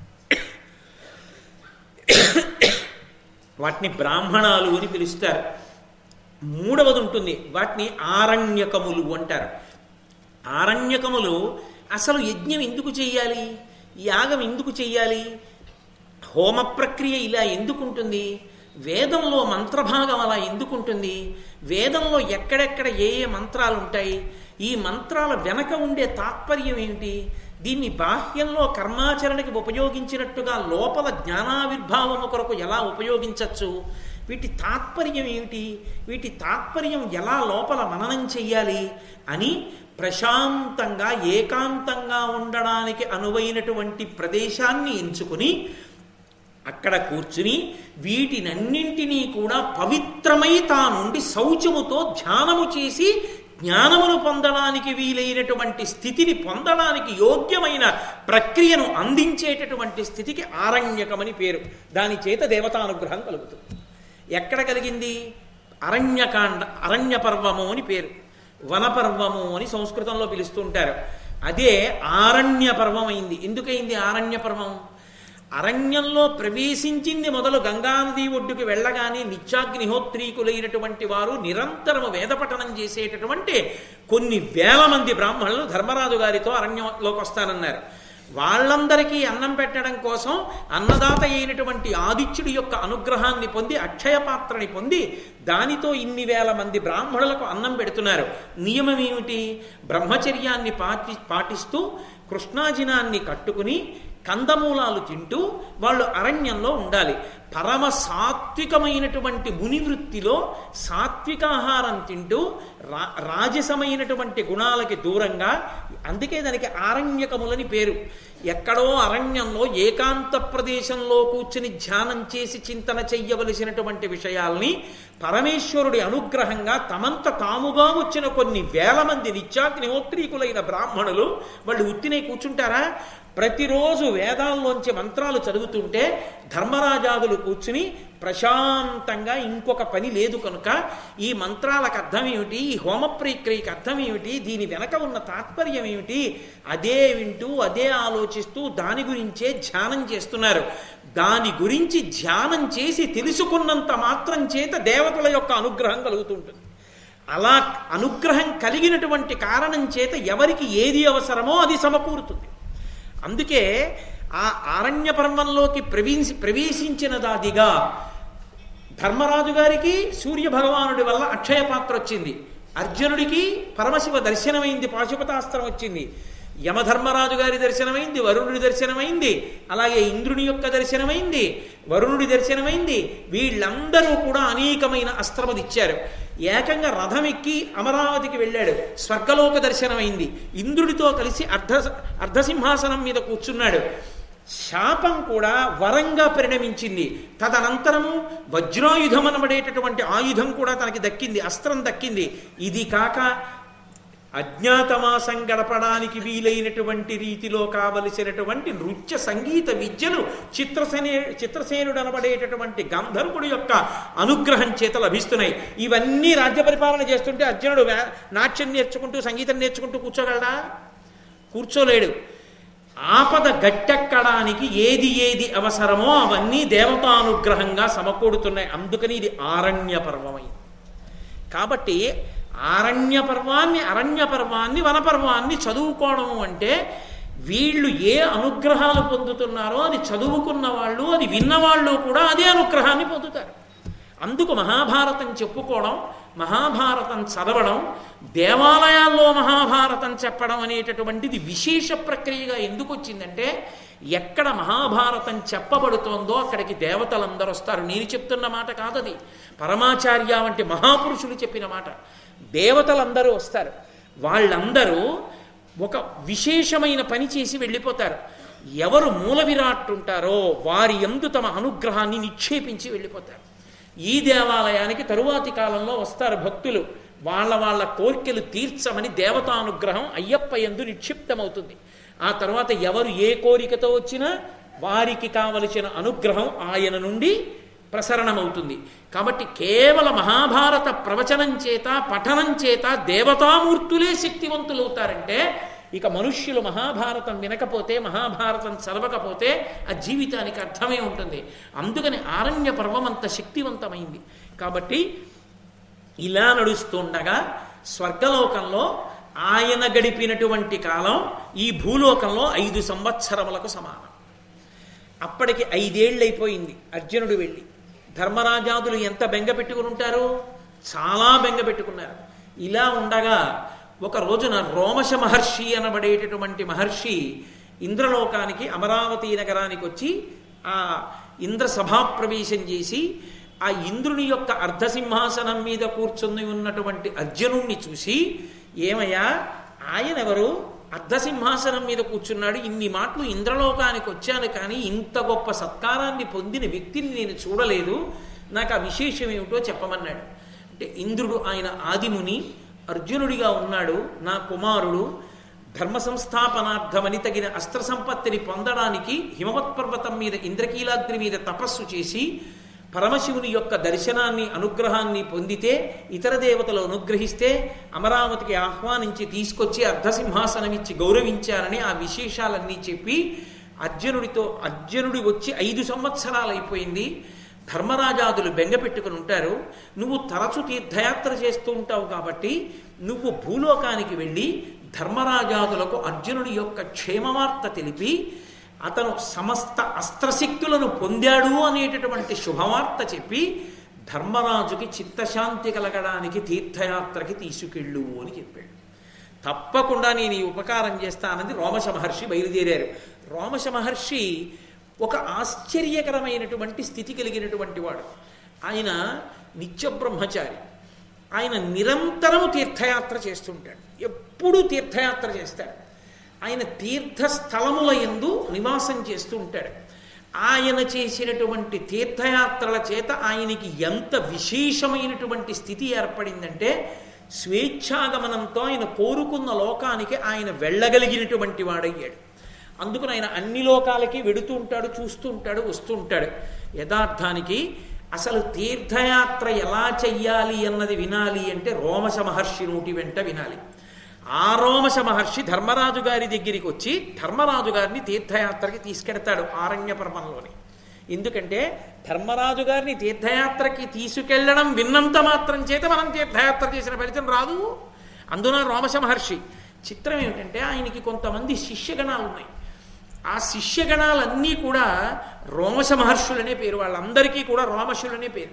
[SPEAKER 1] వాటిని బ్రాహ్మణాలు అని పిలుస్తారు మూడవది ఉంటుంది వాటిని ఆరణ్యకములు అంటారు ఆరణ్యకములు అసలు యజ్ఞం ఎందుకు చెయ్యాలి యాగం ఎందుకు చెయ్యాలి హోమ ప్రక్రియ ఇలా ఎందుకుంటుంది వేదంలో మంత్రభాగం అలా ఎందుకుంటుంది వేదంలో ఎక్కడెక్కడ ఏ ఏ మంత్రాలు ఉంటాయి ఈ మంత్రాల వెనక ఉండే తాత్పర్యం ఏమిటి దీన్ని బాహ్యంలో కర్మాచరణకి ఉపయోగించినట్టుగా లోపల జ్ఞానావిర్భావము కొరకు ఎలా ఉపయోగించవచ్చు వీటి తాత్పర్యం ఏమిటి వీటి తాత్పర్యం ఎలా లోపల మననం చెయ్యాలి అని ప్రశాంతంగా ఏకాంతంగా ఉండడానికి అనువైనటువంటి ప్రదేశాన్ని ఎంచుకుని అక్కడ కూర్చుని వీటినన్నింటినీ కూడా పవిత్రమై తానుండి శౌచముతో ధ్యానము చేసి జ్ఞానమును పొందడానికి వీలైనటువంటి స్థితిని పొందడానికి యోగ్యమైన ప్రక్రియను అందించేటటువంటి స్థితికి ఆరణ్యకమని పేరు దాని చేత దేవతానుగ్రహం కలుగుతుంది ఎక్కడ కలిగింది అరణ్యకాండ అరణ్య పర్వము అని పేరు వనపర్వము అని సంస్కృతంలో పిలుస్తుంటారు అదే ఆరణ్య పర్వం అయింది ఎందుకయింది ఆరణ్య పర్వం అరణ్యంలో ప్రవేశించింది మొదలు గంగానది ఒడ్డుకి వెళ్ళగానే నిత్యాగ్నిహోత్రీకులైనటువంటి వారు నిరంతరము వేదపఠనం చేసేటటువంటి కొన్ని వేల మంది బ్రాహ్మణులు ధర్మరాజు గారితో అరణ్యంలోకి వస్తానన్నారు వాళ్ళందరికీ అన్నం పెట్టడం కోసం అన్నదాత అయినటువంటి ఆదిత్యుడి యొక్క అనుగ్రహాన్ని పొంది అక్షయ పాత్రని పొంది దానితో ఇన్ని వేల మంది బ్రాహ్మణులకు అన్నం పెడుతున్నారు నియమం ఏమిటి బ్రహ్మచర్యాన్ని పాటి పాటిస్తూ కృష్ణాజినాన్ని కట్టుకుని కందమూలాలు తింటూ వాళ్ళు అరణ్యంలో ఉండాలి పరమ సాత్వికమైనటువంటి ముని వృత్తిలో సాత్వికాహారం తింటూ రా రాజసమైనటువంటి గుణాలకి దూరంగా అందుకే దానికి ఆరణ్యకములని పేరు ఎక్కడో అరణ్యంలో ఏకాంత ప్రదేశంలో కూర్చుని ధ్యానం చేసి చింతన చెయ్యవలసినటువంటి విషయాల్ని పరమేశ్వరుడి అనుగ్రహంగా తమంత తాముగా వచ్చిన కొన్ని వేల మంది నిత్యాగ్నిహోత్రీకులైన బ్రాహ్మణులు వాళ్ళు ఉత్తినే కూర్చుంటారా ప్రతిరోజు వేదాల్లోంచి మంత్రాలు చదువుతుంటే ధర్మరాజాదులు కూర్చుని ప్రశాంతంగా ఇంకొక పని లేదు కనుక ఈ మంత్రాలకు అర్థం ఏమిటి ఈ హోమ ప్రక్రియకి అర్థం ఏమిటి దీని వెనక ఉన్న తాత్పర్యం ఏమిటి అదే వింటూ అదే ఆలోచిస్తూ దాని గురించే ధ్యానం చేస్తున్నారు దాని గురించి ధ్యానం చేసి తెలుసుకున్నంత మాత్రం చేత దేవతల యొక్క అనుగ్రహం కలుగుతుంటుంది అలా అనుగ్రహం కలిగినటువంటి కారణం చేత ఎవరికి ఏది అవసరమో అది సమకూరుతుంది అందుకే ఆ ఆరణ్య పర్వంలోకి ప్రవేశి ప్రవేశించిన దాదిగా ధర్మరాజు గారికి సూర్య భగవానుడి వల్ల అక్షయ పాత్ర వచ్చింది అర్జునుడికి పరమశివ దర్శనమైంది పాశుపతాస్త్రం వచ్చింది యమధర్మరాజు గారి దర్శనమైంది వరుణుడి దర్శనమైంది అలాగే ఇంద్రుని యొక్క దర్శనమైంది వరుణుడి దర్శనమైంది వీళ్ళందరూ కూడా అనేకమైన అస్త్రములు ఇచ్చారు ఏకంగా రథం ఎక్కి అమరావతికి వెళ్ళాడు స్వర్గలోక దర్శనమైంది ఇంద్రుడితో కలిసి అర్ధ అర్ధసింహాసనం మీద కూర్చున్నాడు శాపం కూడా వరంగా పరిణమించింది తదనంతరము వజ్రాయుధం అనబడేటటువంటి ఆయుధం కూడా తనకి దక్కింది అస్త్రం దక్కింది ఇది కాక అజ్ఞాతవాసం గడపడానికి వీలైనటువంటి రీతిలో కావలసినటువంటి నృత్య సంగీత విద్యలు చిత్రసేనే చిత్రసేనుడు అనబడేటటువంటి గంధర్వుడి యొక్క అనుగ్రహం చేత లభిస్తున్నాయి ఇవన్నీ రాజ్య పరిపాలన చేస్తుంటే అర్జునుడు నాట్యం నేర్చుకుంటూ సంగీతం నేర్చుకుంటూ కూర్చోగలడా కూర్చోలేడు ఆపద గట్టెక్కడానికి ఏది ఏది అవసరమో అవన్నీ దేవతానుగ్రహంగా సమకూడుతున్నాయి అందుకని ఇది ఆరణ్య పర్వమైంది కాబట్టి ఆరణ్య పర్వాన్ని అరణ్య పర్వాన్ని వనపర్వాన్ని చదువుకోవడం అంటే వీళ్ళు ఏ అనుగ్రహాలు పొందుతున్నారో అది చదువుకున్న వాళ్ళు అది విన్నవాళ్ళు కూడా అదే అనుగ్రహాన్ని పొందుతారు అందుకు మహాభారతం చెప్పుకోవడం మహాభారతం చదవడం దేవాలయాల్లో మహాభారతం చెప్పడం అనేటటువంటిది విశేష ప్రక్రియగా ఎందుకు వచ్చిందంటే ఎక్కడ మహాభారతం చెప్పబడుతోందో అక్కడికి దేవతలందరూ వస్తారు నేను చెప్తున్న మాట కాదది పరమాచార్య వంటి మహాపురుషులు చెప్పిన మాట దేవతలందరూ వస్తారు వాళ్ళందరూ ఒక విశేషమైన పని చేసి వెళ్ళిపోతారు ఎవరు మూల విరాట్ ఉంటారో వారి ఎందు తమ అనుగ్రహాన్ని నిక్షేపించి వెళ్ళిపోతారు ఈ దేవాలయానికి తరువాతి కాలంలో వస్తారు భక్తులు వాళ్ళ వాళ్ళ కోరికలు తీర్చమని దేవతానుగ్రహం అయ్యప్ప ఎందు నిక్షిప్తమవుతుంది ఆ తర్వాత ఎవరు ఏ కోరికతో వచ్చినా వారికి కావలసిన అనుగ్రహం ఆయన నుండి ప్రసరణమవుతుంది కాబట్టి కేవల మహాభారత ప్రవచనం చేత పఠనం చేత దేవతామూర్తులే శక్తివంతులవుతారంటే ఇక మనుష్యులు మహాభారతం వినకపోతే మహాభారతం చదవకపోతే ఆ జీవితానికి అర్థమే ఉంటుంది అందుకని ఆరణ్య పర్వం అంత శక్తివంతమైంది కాబట్టి ఇలా నడుస్తుండగా స్వర్గలోకంలో ఆయన గడిపినటువంటి కాలం ఈ భూలోకంలో ఐదు సంవత్సరములకు సమానం అప్పటికి ఐదేళ్ళు అయిపోయింది అర్జునుడు వెళ్ళి ధర్మరాజాదులు ఎంత బెంగ పెట్టుకుని ఉంటారు చాలా బెంగ పెట్టుకున్నారు ఇలా ఉండగా ఒక రోజున రోమశ మహర్షి అనబడేటటువంటి మహర్షి ఇంద్రలోకానికి అమరావతి నగరానికి వచ్చి ఆ ఇంద్ర సభాప్రవేశం చేసి ఆ ఇంద్రుని యొక్క అర్ధసింహాసనం మీద కూర్చుని ఉన్నటువంటి అర్జునుణ్ణి చూసి ఏమయ్యా ఆయన ఎవరు అర్ధసింహాసనం మీద కూర్చున్నాడు ఇన్ని మాటలు ఇంద్రలోకానికి వచ్చాను కానీ ఇంత గొప్ప సత్కారాన్ని పొందిన వ్యక్తిని నేను చూడలేదు నాకు ఆ విశేషం ఏమిటో చెప్పమన్నాడు అంటే ఇంద్రుడు ఆయన ఆదిముని అర్జునుడిగా ఉన్నాడు నా కుమారుడు ధర్మ సంస్థాపనార్థమని తగిన అస్త్ర సంపత్తిని పొందడానికి హిమవత్ పర్వతం మీద ఇంద్రకీలాద్రి మీద తపస్సు చేసి పరమశివుని యొక్క దర్శనాన్ని అనుగ్రహాన్ని పొందితే ఇతర దేవతలు అనుగ్రహిస్తే అమరావతికి ఆహ్వానించి తీసుకొచ్చి అర్ధసింహాసనం ఇచ్చి గౌరవించారని ఆ విశేషాలన్నీ చెప్పి అర్జునుడితో అర్జునుడి వచ్చి ఐదు సంవత్సరాలు అయిపోయింది ధర్మరాజాదులు బెంగ పెట్టుకుని ఉంటారు నువ్వు తరచు తీర్థయాత్ర చేస్తూ ఉంటావు కాబట్టి నువ్వు భూలోకానికి వెళ్ళి ధర్మరాజాదులకు అర్జునుడి యొక్క క్షేమవార్త తెలిపి అతను సమస్త అస్త్రశక్తులను పొందాడు అనేటటువంటి శుభవార్త చెప్పి ధర్మరాజుకి చిత్తశాంతి కలగడానికి తీర్థయాత్రకి తీసుకెళ్ళు అని చెప్పాడు తప్పకుండా నేను ఈ ఉపకారం చేస్తానని రోమశ మహర్షి బయలుదేరారు రోమశ మహర్షి ఒక ఆశ్చర్యకరమైనటువంటి స్థితి కలిగినటువంటి వాడు ఆయన నిత్య బ్రహ్మచారి ఆయన నిరంతరం తీర్థయాత్ర చేస్తుంటాడు ఎప్పుడూ తీర్థయాత్ర చేస్తాడు ఆయన తీర్థస్థలముల ఎందు నివాసం చేస్తూ ఉంటాడు ఆయన చేసినటువంటి తీర్థయాత్రల చేత ఆయనకి ఎంత విశేషమైనటువంటి స్థితి ఏర్పడిందంటే స్వేచ్ఛాగమనంతో ఆయన కోరుకున్న లోకానికి ఆయన వెళ్ళగలిగినటువంటి వాడయ్యాడు అందుకని ఆయన అన్ని లోకాలకి వెడుతూ ఉంటాడు చూస్తూ ఉంటాడు వస్తూ ఉంటాడు యథార్థానికి అసలు తీర్థయాత్ర ఎలా చెయ్యాలి అన్నది వినాలి అంటే రోమశ మహర్షి నోటి వెంట వినాలి ఆ రోమశ మహర్షి ధర్మరాజు గారి దగ్గరికి వచ్చి ధర్మరాజు గారిని తీర్థయాత్రకి తీసుకెడతాడు ఆరణ్య పర్వంలోని ఎందుకంటే ధర్మరాజు గారిని తీర్థయాత్రకి తీసుకెళ్లడం విన్నంత మాత్రం చేత మనం తీర్థయాత్ర చేసిన ఫలితం రాదు అందున రోమశ మహర్షి చిత్రం ఏమిటంటే ఆయనకి కొంతమంది శిష్యగణాలు ఉన్నాయి ఆ శిష్యగణాలన్నీ కూడా రోమశ మహర్షులనే పేరు వాళ్ళందరికీ కూడా రోమశులనే పేరు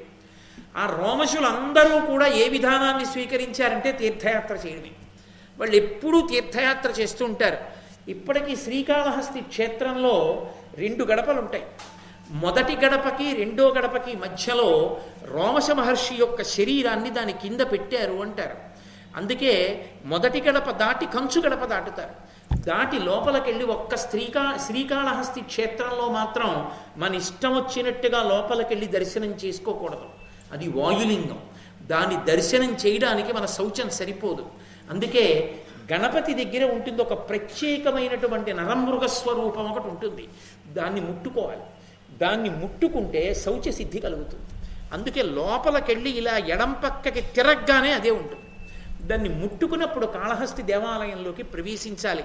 [SPEAKER 1] ఆ రోమశులందరూ కూడా ఏ విధానాన్ని స్వీకరించారంటే తీర్థయాత్ర చేయడమే వాళ్ళు ఎప్పుడూ తీర్థయాత్ర చేస్తూ ఉంటారు ఇప్పటికీ శ్రీకాళహస్తి క్షేత్రంలో రెండు గడపలు ఉంటాయి మొదటి గడపకి రెండో గడపకి మధ్యలో రోమశ మహర్షి యొక్క శరీరాన్ని దాని కింద పెట్టారు అంటారు అందుకే మొదటి గడప దాటి కంచు గడప దాటుతారు దాటి లోపలికెళ్ళి ఒక్క శ్రీకా శ్రీకాళహస్తి క్షేత్రంలో మాత్రం మన ఇష్టం వచ్చినట్టుగా లోపలికెళ్ళి దర్శనం చేసుకోకూడదు అది వాయులింగం దాన్ని దర్శనం చేయడానికి మన శౌచం సరిపోదు అందుకే గణపతి దగ్గర ఉంటుంది ఒక ప్రత్యేకమైనటువంటి నరమృగ స్వరూపం ఒకటి ఉంటుంది దాన్ని ముట్టుకోవాలి దాన్ని ముట్టుకుంటే శౌచ సిద్ధి కలుగుతుంది అందుకే లోపలికెళ్ళి ఇలా ఎడం పక్కకి తిరగగానే అదే ఉంటుంది దాన్ని ముట్టుకున్నప్పుడు కాళహస్తి దేవాలయంలోకి ప్రవేశించాలి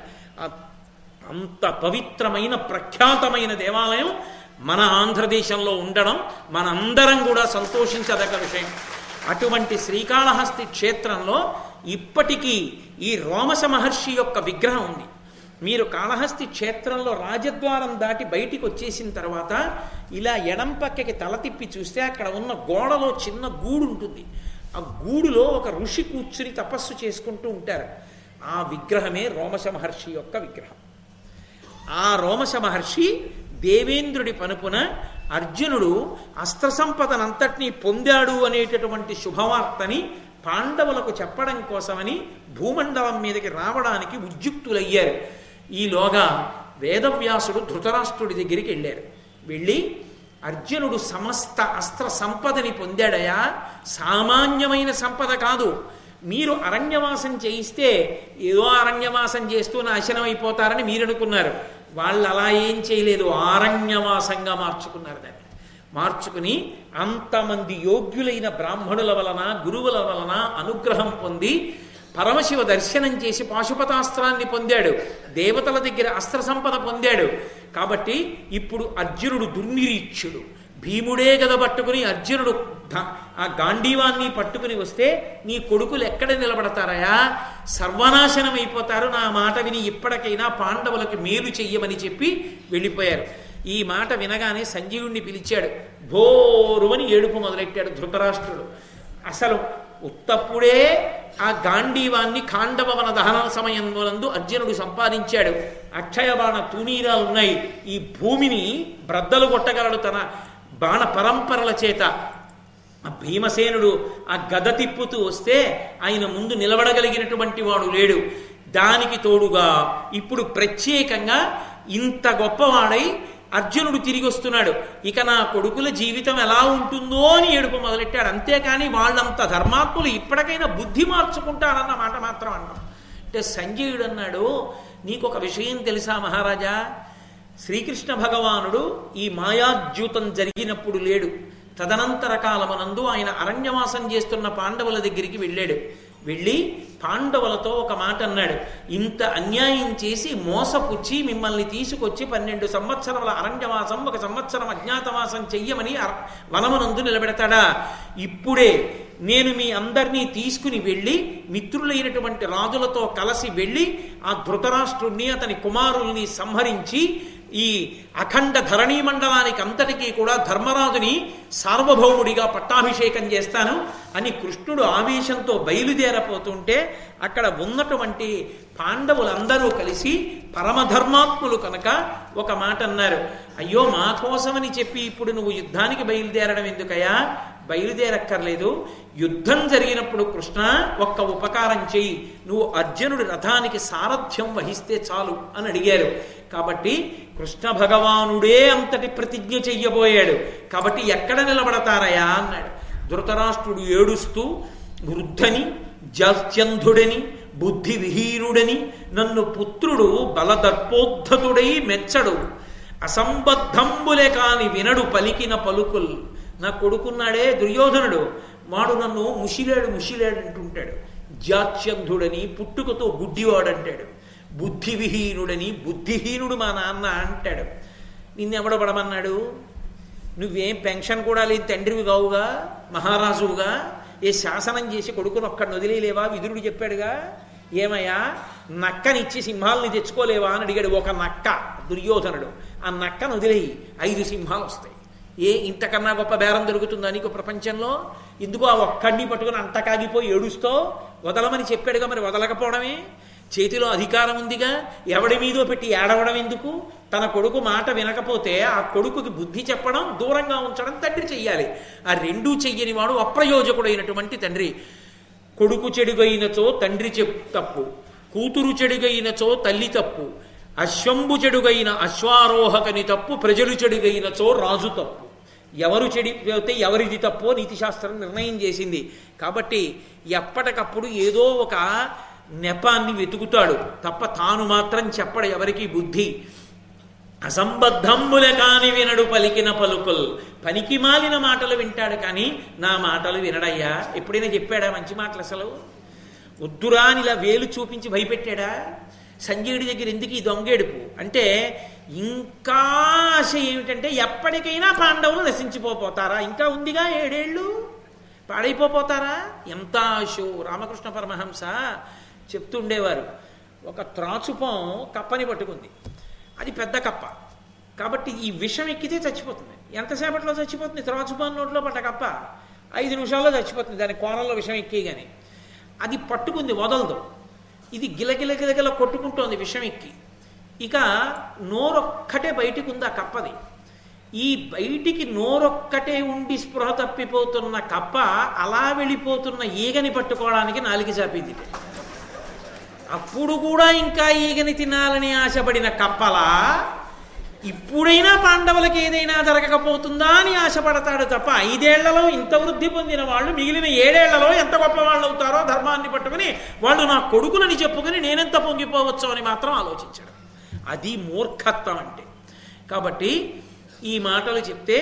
[SPEAKER 1] అంత పవిత్రమైన ప్రఖ్యాతమైన దేవాలయం మన ఆంధ్రదేశంలో ఉండడం మనందరం కూడా సంతోషించదగ్గ విషయం అటువంటి శ్రీకాళహస్తి క్షేత్రంలో ఇప్పటికీ ఈ రోమశ మహర్షి యొక్క విగ్రహం ఉంది మీరు కాళహస్తి క్షేత్రంలో రాజద్వారం దాటి బయటికి వచ్చేసిన తర్వాత ఇలా ఎడం పక్కకి తల తిప్పి చూస్తే అక్కడ ఉన్న గోడలో చిన్న గూడు ఉంటుంది ఆ గూడులో ఒక ఋషి కూర్చుని తపస్సు చేసుకుంటూ ఉంటారు ఆ విగ్రహమే రోమశ మహర్షి యొక్క విగ్రహం ఆ రోమశ మహర్షి దేవేంద్రుడి పనుపున అర్జునుడు అస్త్ర సంపదనంతటినీ పొందాడు అనేటటువంటి శుభవార్తని పాండవులకు చెప్పడం కోసమని భూమండలం మీదకి రావడానికి ఉద్యుక్తులయ్యారు ఈలోగా వేదవ్యాసుడు ధృతరాష్ట్రుడి దగ్గరికి వెళ్ళారు వెళ్ళి అర్జునుడు సమస్త అస్త్ర సంపదని పొందాడయా సామాన్యమైన సంపద కాదు మీరు అరణ్యవాసం చేయిస్తే ఏదో అరణ్యవాసం చేస్తూ నాశనం అయిపోతారని మీరు అనుకున్నారు వాళ్ళు అలా ఏం చేయలేదు ఆరణ్యవాసంగా మార్చుకున్నారు దాన్ని మార్చుకుని అంతమంది యోగ్యులైన బ్రాహ్మణుల వలన గురువుల వలన అనుగ్రహం పొంది పరమశివ దర్శనం చేసి పాశుపతాస్త్రాన్ని పొందాడు దేవతల దగ్గర అస్త్ర సంపద పొందాడు కాబట్టి ఇప్పుడు అర్జునుడు దుర్నిరీక్షుడు భీముడే గద పట్టుకుని అర్జునుడు ఆ గాంధీవాన్ని పట్టుకుని వస్తే నీ కొడుకులు ఎక్కడ నిలబడతారయా సర్వనాశనం అయిపోతారు నా మాట విని ఇప్పటికైనా పాండవులకు మేలు చెయ్యమని చెప్పి వెళ్ళిపోయారు ఈ మాట వినగానే సంజీవుణ్ణి పిలిచాడు భోరువని ఏడుపు మొదలెట్టాడు ధృతరాష్ట్రుడు అసలు ఉత్తప్పుడే ఆ గాంధీవాన్ని ఖాండవన దహన సమయంలోనందు అర్జునుడు సంపాదించాడు అక్షయబాణ తూనీరాలు ఉన్నాయి ఈ భూమిని బ్రద్దలు కొట్టగలడు తన బాణ పరంపరల చేత ఆ భీమసేనుడు ఆ గద తిప్పుతూ వస్తే ఆయన ముందు నిలబడగలిగినటువంటి వాడు లేడు దానికి తోడుగా ఇప్పుడు ప్రత్యేకంగా ఇంత గొప్పవాడై అర్జునుడు తిరిగి వస్తున్నాడు ఇక నా కొడుకుల జీవితం ఎలా ఉంటుందో అని ఏడుపు మొదలెట్టాడు అంతేకాని వాళ్ళంత ధర్మాత్ములు ఇప్పటికైనా బుద్ధి మార్చుకుంటారన్న మాట మాత్రం అన్నాం అంటే సంజయుడు అన్నాడు నీకు ఒక విషయం తెలుసా మహారాజా శ్రీకృష్ణ భగవానుడు ఈ మాయాద్యూతం జరిగినప్పుడు లేడు తదనంతర కాలమునందు ఆయన అరణ్యవాసం చేస్తున్న పాండవుల దగ్గరికి వెళ్ళాడు వెళ్ళి పాండవులతో ఒక మాట అన్నాడు ఇంత అన్యాయం చేసి మోసపుచ్చి మిమ్మల్ని తీసుకొచ్చి పన్నెండు సంవత్సరముల అరణ్యవాసం ఒక సంవత్సరం అజ్ఞాతవాసం చెయ్యమని అర- వనమునందు నిలబెడతాడా ఇప్పుడే నేను మీ అందరినీ తీసుకుని వెళ్ళి మిత్రులైనటువంటి రాజులతో కలిసి వెళ్ళి ఆ ధృతరాష్ట్రుణ్ణి అతని కుమారుల్ని సంహరించి ఈ అఖండ ధరణీ మండలానికి అంతటికీ కూడా ధర్మరాజుని సార్వభౌముడిగా పట్టాభిషేకం చేస్తాను అని కృష్ణుడు ఆవేశంతో బయలుదేరపోతుంటే అక్కడ ఉన్నటువంటి పాండవులందరూ కలిసి పరమధర్మాత్ములు కనుక ఒక మాట అన్నారు అయ్యో మా కోసమని చెప్పి ఇప్పుడు నువ్వు యుద్ధానికి బయలుదేరడం ఎందుకయ్యా బయలుదేరక్కర్లేదు యుద్ధం జరిగినప్పుడు కృష్ణ ఒక్క ఉపకారం చెయ్యి నువ్వు అర్జునుడి రథానికి సారథ్యం వహిస్తే చాలు అని అడిగారు కాబట్టి కృష్ణ భగవానుడే అంతటి ప్రతిజ్ఞ చెయ్యబోయాడు కాబట్టి ఎక్కడ నిలబడతారయా అన్నాడు ధృతరాష్ట్రుడు ఏడుస్తూ వృద్ధని జాత్యంధుడని బుద్ధి విహీనుడని నన్ను పుత్రుడు బలదర్పోద్ధతుడై మెచ్చడు అసంబద్ధంబులే కాని వినడు పలికిన పలుకుల్ నా కొడుకున్నాడే దుర్యోధనుడు వాడు నన్ను ముషిలేడు ముషిలేడు అంటుంటాడు జాత్యంధుడని పుట్టుకతో గుడ్డివాడంటాడు బుద్ధి విహీనుడని బుద్ధిహీనుడు మా నాన్న అంటాడు నిన్నెవడ పడమన్నాడు నువ్వేం పెన్షన్ కూడా లేదు తండ్రివి కావుగా మహారాజువుగా ఏ శాసనం చేసి కొడుకును ఒక్కడిని వదిలేలేవా విదురుడు చెప్పాడుగా ఏమయ్యా నక్కనిచ్చి సింహాలని తెచ్చుకోలేవా అని అడిగాడు ఒక నక్క దుర్యోధనుడు ఆ నక్కను వదిలేయి ఐదు సింహాలు వస్తాయి ఏ ఇంతకన్నా గొప్ప బేరం దొరుకుతుందా నీకు ప్రపంచంలో ఎందుకు ఆ ఒక్కడిని పట్టుకుని అంత కాగిపోయి ఏడుస్తో వదలమని చెప్పాడుగా మరి వదలకపోవడమే చేతిలో అధికారం ఉందిగా ఎవడి మీదో పెట్టి ఏడవడం ఎందుకు తన కొడుకు మాట వినకపోతే ఆ కొడుకుకి బుద్ధి చెప్పడం దూరంగా ఉంచడం తండ్రి చెయ్యాలి ఆ రెండూ చెయ్యని వాడు అప్రయోజకుడైనటువంటి తండ్రి కొడుకు చెడుగైనచో తండ్రి చెప్ తప్పు కూతురు చెడుగైనచో తల్లి తప్పు అశ్వంబు చెడుగైన అశ్వారోహకని తప్పు ప్రజలు చెడుగైనచో రాజు తప్పు ఎవరు చెడిపోతే ఎవరిది తప్పో నీతిశాస్త్రం నిర్ణయం చేసింది కాబట్టి ఎప్పటికప్పుడు ఏదో ఒక నెపాన్ని వెతుకుతాడు తప్ప తాను మాత్రం చెప్పడు ఎవరికి బుద్ధి అసంబద్ధంబుల కాని వినడు పలికిన పలుకుల్ పనికి మాలిన మాటలు వింటాడు కానీ నా మాటలు వినడయ్యా ఎప్పుడైనా చెప్పాడా మంచి మాటలు అసలు వద్దురా అని ఇలా వేలు చూపించి భయపెట్టాడా సంజయుడి దగ్గర ఎందుకు ఈ దొంగేడుపు అంటే ఇంకా ఆశ ఏమిటంటే ఎప్పటికైనా పాండవులు నశించిపోతారా ఇంకా ఉందిగా ఏడేళ్ళు పాడైపోతారా ఎంత ఆశో రామకృష్ణ పరమహంస చెప్తుండేవారు ఒక త్రాచుపం కప్పని పట్టుకుంది అది పెద్ద కప్ప కాబట్టి ఈ విషం ఎక్కితే చచ్చిపోతుంది ఎంతసేపట్లో చచ్చిపోతుంది త్రాచుపాన్ నోట్లో పడ్డ కప్ప ఐదు నిమిషాల్లో చచ్చిపోతుంది దాని కోరల్లో విషం ఎక్కిగానే అది పట్టుకుంది వదలదు ఇది గిలగిల గిలగిల కొట్టుకుంటోంది విషం ఎక్కి ఇక నోరొక్కటే బయటికి ఉంది ఆ కప్పది ఈ బయటికి నోరొక్కటే ఉండి స్పృహ తప్పిపోతున్న కప్ప అలా వెళ్ళిపోతున్న ఈగని పట్టుకోవడానికి నాలుగు చాపింది అప్పుడు కూడా ఇంకా ఈగని తినాలని ఆశపడిన కప్పలా ఇప్పుడైనా పాండవులకి ఏదైనా జరగకపోతుందా అని ఆశపడతాడు తప్ప ఐదేళ్లలో ఇంత వృద్ధి పొందిన వాళ్ళు మిగిలిన ఏడేళ్లలో ఎంత గొప్ప వాళ్ళు అవుతారో ధర్మాన్ని పట్టుకుని వాళ్ళు నా కొడుకులని చెప్పుకుని నేనెంత పొంగిపోవచ్చు అని మాత్రం ఆలోచించాడు అది మూర్ఖత్వం అంటే కాబట్టి ఈ మాటలు చెప్తే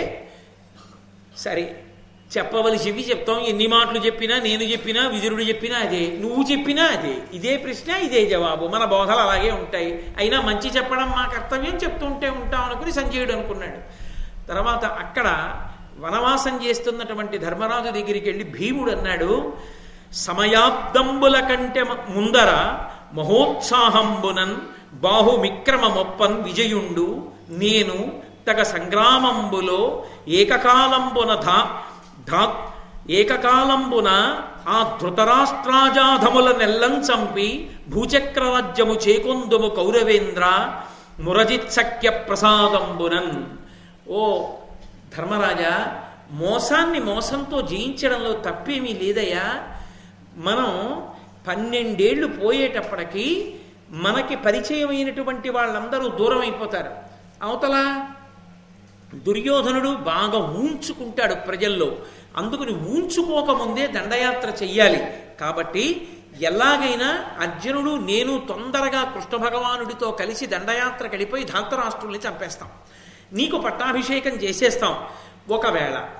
[SPEAKER 1] సరే చెప్పవలసివి చెప్తాం ఎన్ని మాటలు చెప్పినా నేను చెప్పినా విదురుడు చెప్పినా అదే నువ్వు చెప్పినా అదే ఇదే ప్రశ్న ఇదే జవాబు మన బోధలు అలాగే ఉంటాయి అయినా మంచి చెప్పడం మా కర్తవ్యం చెప్తుంటే ఉంటాం అనుకుని సంజయుడు అనుకున్నాడు తర్వాత అక్కడ వనవాసం చేస్తున్నటువంటి ధర్మరాజు దగ్గరికి వెళ్ళి భీముడు అన్నాడు సమయాబ్దంబుల కంటే మ- ముందర మహోత్సాహంబునన్ బాహుమిక్రమ మొప్పన్ విజయుండు నేను తగ సంగ్రామంబులో ఏకకాలంబున ధా ధా ఏకకాలంబున ఆ ధృతరాష్ట్రాజాధముల నెల్లం చంపి భూచక్రరాజ్యము చేకొందుము కౌరవేంద్ర మురజిత్సఖ్య ప్రసాదంబునన్ ఓ ధర్మరాజా మోసాన్ని మోసంతో జయించడంలో తప్పేమీ లేదయ్యా మనం పన్నెండేళ్లు పోయేటప్పటికి మనకి పరిచయమైనటువంటి వాళ్ళందరూ దూరం అయిపోతారు అవతల దుర్యోధనుడు బాగా ఊంచుకుంటాడు ప్రజల్లో అందుకని ఊంచుకోకముందే దండయాత్ర చెయ్యాలి కాబట్టి ఎలాగైనా అర్జునుడు నేను తొందరగా కృష్ణ భగవానుడితో కలిసి దండయాత్రకు వెళ్ళిపోయి ధాంతరాష్ట్రుల్ని చంపేస్తాం నీకు పట్టాభిషేకం చేసేస్తాం ఒకవేళ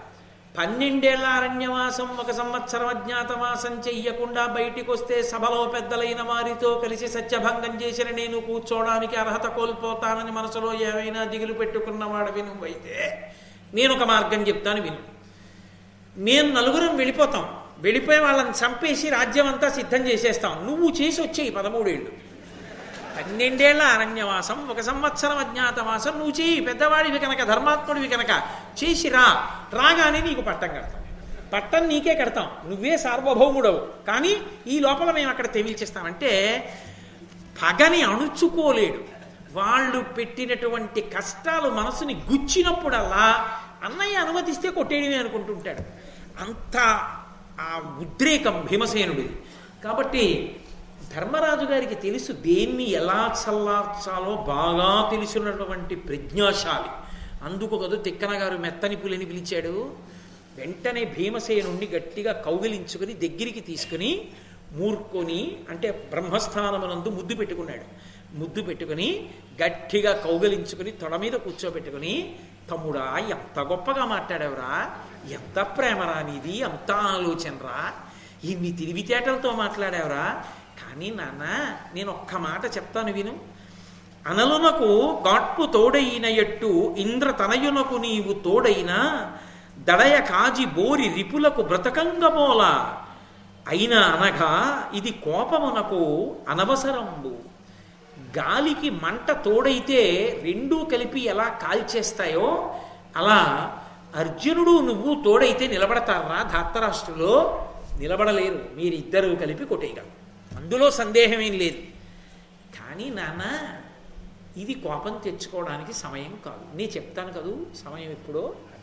[SPEAKER 1] పన్నెండేళ్ల అరణ్యవాసం ఒక సంవత్సరం అజ్ఞాతవాసం చెయ్యకుండా బయటికి వస్తే సభలో పెద్దలైన వారితో కలిసి సత్యభంగం చేసిన నేను కూర్చోవడానికి అర్హత కోల్పోతానని మనసులో ఏమైనా దిగులు పెట్టుకున్నవాడవి నువ్వైతే నేను ఒక మార్గం చెప్తాను విను నేను నలుగురం వెళ్ళిపోతాం వెళ్ళిపోయి వాళ్ళని చంపేసి రాజ్యం అంతా సిద్ధం చేసేస్తాం నువ్వు చేసి వచ్చేయి పదమూడేళ్ళు పన్నెండేళ్ల అరణ్యవాసం ఒక సంవత్సరం అజ్ఞాతవాసం నువ్వు చేయి పెద్దవాడివి కనుక ధర్మాత్ముడివి కనుక చేసి రా రాగానే నీకు పట్టం కడతాం పట్టం నీకే కడతాం నువ్వే సార్వభౌముడవు కానీ ఈ లోపల మేము అక్కడ తెమిల్చేస్తామంటే పగని అణుచుకోలేడు వాళ్ళు పెట్టినటువంటి కష్టాలు మనసుని గుచ్చినప్పుడల్లా అన్నయ్య అనుమతిస్తే కొట్టేయడమే అనుకుంటుంటాడు అంత ఆ ఉద్రేకం భీమసేనుడిది కాబట్టి ధర్మరాజు గారికి తెలుసు దేన్ని ఎలా చల్లార్చాలో బాగా తెలుసున్నటువంటి ప్రజ్ఞాశాలి అందుకు కదా తిక్కన గారు మెత్తని పులిని పిలిచాడు వెంటనే భీమసేనుణ్ణి గట్టిగా కౌగిలించుకుని దగ్గరికి తీసుకుని మూర్కొని అంటే బ్రహ్మస్థానమునందు ముద్దు పెట్టుకున్నాడు ముద్దు పెట్టుకుని గట్టిగా కౌగలించుకుని తొడ మీద కూర్చోబెట్టుకుని తమ్ముడా ఎంత గొప్పగా మాట్లాడావురా ఎంత ప్రేమరా నీది ఎంత ఆలోచనరా ఇన్ని తెలివితేటలతో మాట్లాడావురా కానీ నాన్న నేను ఒక్క మాట చెప్తాను విను అనలునకు గాట్పు తోడైన ఎట్టు ఇంద్ర తనయునకు నీవు తోడైన దడయ కాజి బోరి రిపులకు బ్రతకంగమోల అయినా అనగా ఇది కోపమునకు అనవసరంబు గాలికి మంట తోడైతే రెండూ కలిపి ఎలా కాల్చేస్తాయో అలా అర్జునుడు నువ్వు తోడైతే నిలబడతారా ధాత్తరాష్ట్రులో నిలబడలేరు మీరిద్దరూ కలిపి కొట్టేయగలరు అందులో సందేహమేం లేదు కానీ నాన్న ఇది కోపం తెచ్చుకోవడానికి సమయం కాదు నేను చెప్తాను కదూ సమయం ఎప్పుడో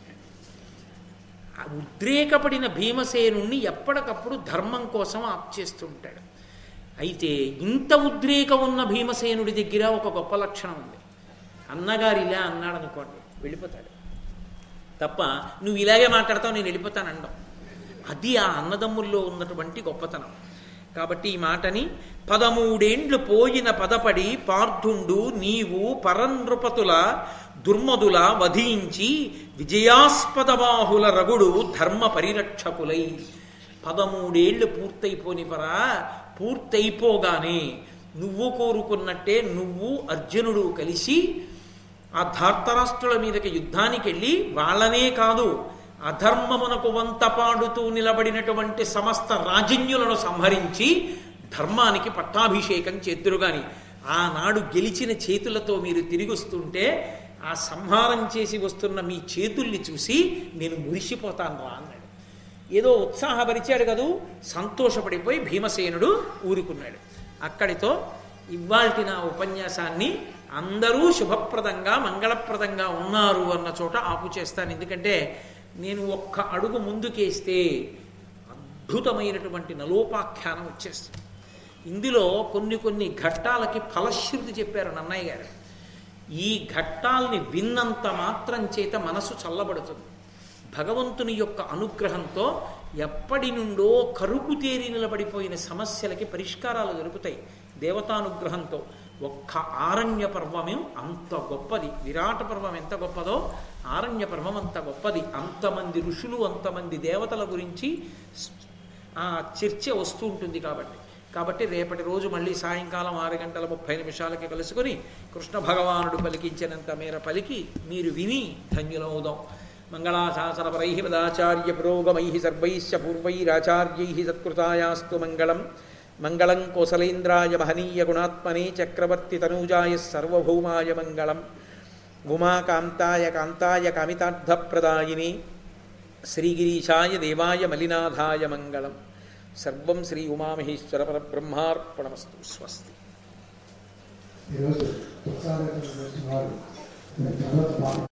[SPEAKER 1] ఆ ఉద్రేకపడిన భీమసేనుణ్ణి ఎప్పటికప్పుడు ధర్మం కోసం ఆప్ చేస్తుంటాడు అయితే ఇంత ఉద్రేకం ఉన్న భీమసేనుడి దగ్గర ఒక గొప్ప లక్షణం ఉంది అన్నగారు ఇలా అన్నాడు అనుకోండి వెళ్ళిపోతాడు తప్ప నువ్వు ఇలాగే మాట్లాడతావు నేను వెళ్ళిపోతాను అనడం అది ఆ అన్నదమ్ముల్లో ఉన్నటువంటి గొప్పతనం కాబట్టి ఈ మాటని పదమూడేండ్లు పోయిన పదపడి పార్థుండు నీవు పరనృపతుల దుర్మదుల వధించి విజయాస్పద బాహుల రగుడు ధర్మ పరిరక్షకులై పదమూడేళ్లు పూర్తయిపోనివరా పూర్తయిపోగానే నువ్వు కోరుకున్నట్టే నువ్వు అర్జునుడు కలిసి ఆ ధార్తరాష్ట్రుల మీదకి యుద్ధానికి వెళ్ళి వాళ్ళనే కాదు అధర్మమునకు వంత పాడుతూ నిలబడినటువంటి సమస్త రాజన్యులను సంహరించి ధర్మానికి పట్టాభిషేకం చేతురుగాని ఆనాడు గెలిచిన చేతులతో మీరు తిరిగి వస్తుంటే ఆ సంహారం చేసి వస్తున్న మీ చేతుల్ని చూసి నేను మురిసిపోతాను రా అన్నాడు ఏదో ఉత్సాహపరిచాడు కదూ సంతోషపడిపోయి భీమసేనుడు ఊరుకున్నాడు అక్కడితో ఇవాల్టి నా ఉపన్యాసాన్ని అందరూ శుభప్రదంగా మంగళప్రదంగా ఉన్నారు అన్న చోట ఆపు చేస్తాను ఎందుకంటే నేను ఒక్క అడుగు ముందుకేస్తే అద్భుతమైనటువంటి నలోపాఖ్యానం వచ్చేస్తుంది ఇందులో కొన్ని కొన్ని ఘట్టాలకి ఫలశ్రుతి చెప్పారు నన్నయ్య గారు ఈ ఘట్టాల్ని విన్నంత మాత్రం చేత మనసు చల్లబడుతుంది భగవంతుని యొక్క అనుగ్రహంతో ఎప్పటి నుండో కరుకు తేరి నిలబడిపోయిన సమస్యలకి పరిష్కారాలు దొరుకుతాయి దేవతానుగ్రహంతో ఒక్క ఆరణ్య పర్వమే అంత గొప్పది విరాట పర్వం ఎంత గొప్పదో ఆరణ్య పర్వం అంత గొప్పది అంతమంది ఋషులు అంతమంది దేవతల గురించి ఆ చర్చ వస్తూ ఉంటుంది కాబట్టి కాబట్టి రేపటి రోజు మళ్ళీ సాయంకాలం ఆరు గంటల ముప్పై నిమిషాలకి కలుసుకొని కృష్ణ భగవానుడు పలికించినంత మేర పలికి మీరు విని ధన్యులవుదాం మంగళాశాసనపరై పదాచార్య పురోగమై సర్వైశ్చ పూర్వైరాచార్యై సత్కృతాయాస్తు మంగళం మంగళం కోసలేంద్రాయ మహనీయ గుణాత్మనే చక్రవర్తి తనూజాయ సర్వభౌమాయ మంగళం ఉమాకాంతాయ కాంతాయ కామితార్థప్రదాయిని శ్రీగిరీశాయ దేవాయ మలినాథాయ మంగళం సర్వం శ్రీ ఉమామహేశ్వర పరబ్రహ్మార్పణమస్తు స్వస్తి
[SPEAKER 2] ఈరోజు ప్రసాద వారు తర్వాత